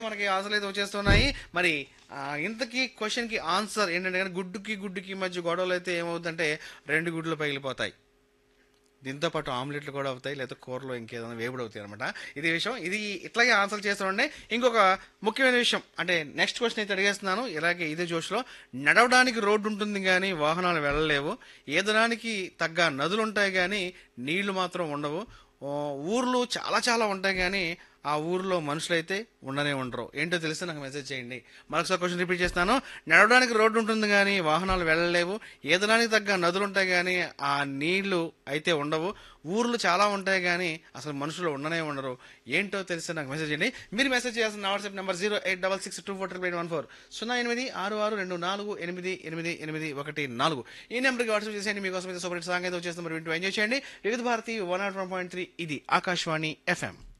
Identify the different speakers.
Speaker 1: మనకి ఆన్సర్లు అయితే వచ్చేస్తున్నాయి మరి ఆ, ఇంతకీ క్వశ్చన్ కి ఆన్సర్ ఏంటంటే కనుక గుడ్డుకి గుడ్డుకి మధ్య గొడవలు అయితే ఏమవుతుందంటే రెండు గుడ్లు పగిలిపోతాయి దీంతో పాటు ఆమ్లెట్లు కూడా అవుతాయి లేదా కూరలో ఇంకేదైనా వేపుడు అవుతాయి అనమాట ఇది విషయం ఇది ఇట్లాగే ఆన్సర్ చేస్తుండే ఇంకొక ముఖ్యమైన విషయం అంటే నెక్స్ట్ క్వశ్చన్ అయితే అడిగేస్తున్నాను ఇలాగే ఇదే జోష్లో నడవడానికి రోడ్డు ఉంటుంది కానీ వాహనాలు వెళ్ళలేవు ఈదడానికి తగ్గ నదులు ఉంటాయి కానీ నీళ్లు మాత్రం ఉండవు ఓ, ఊర్లు చాలా చాలా ఉంటాయి కానీ ఆ ఊర్లో మనుషులైతే ఉండనే ఉండరు ఏంటో తెలిస్తే నాకు మెసేజ్ చేయండి మరొకసారి క్వశ్చన్ రిపీట్ చేస్తాను నడవడానికి రోడ్డు ఉంటుంది కానీ వాహనాలు వెళ్ళలేవు ఈదడానికి తగ్గ నదులు ఉంటాయి కానీ ఆ నీళ్లు అయితే ఉండవు ఊర్లు చాలా ఉంటాయి కానీ అసలు మనుషులు ఉండనే ఉండరు ఏంటో తెలిస్తే నాకు మెసేజ్ చేయండి మీరు మెసేజ్ చేయాల్సిన WhatsApp number zero eight double six two four triple eight one four సున్నా ఎనిమిది ఆరు ఆరు రెండు నాలుగు ఎనిమిది ఎనిమిది ఎనిమిది ఒకటి నాలుగు ఈ నెంబర్కి వాట్సాప్ చేసేయండి మీకోసం అయితే సూపర్ హిట్ సాంగ్ అయితే వచ్చేస్తాం మరి వింటూ ఎంజాయ్ చేయండి Vividh Bharati one nought one point three ఇది ఆకాశవాణి ఎఫ్ఎం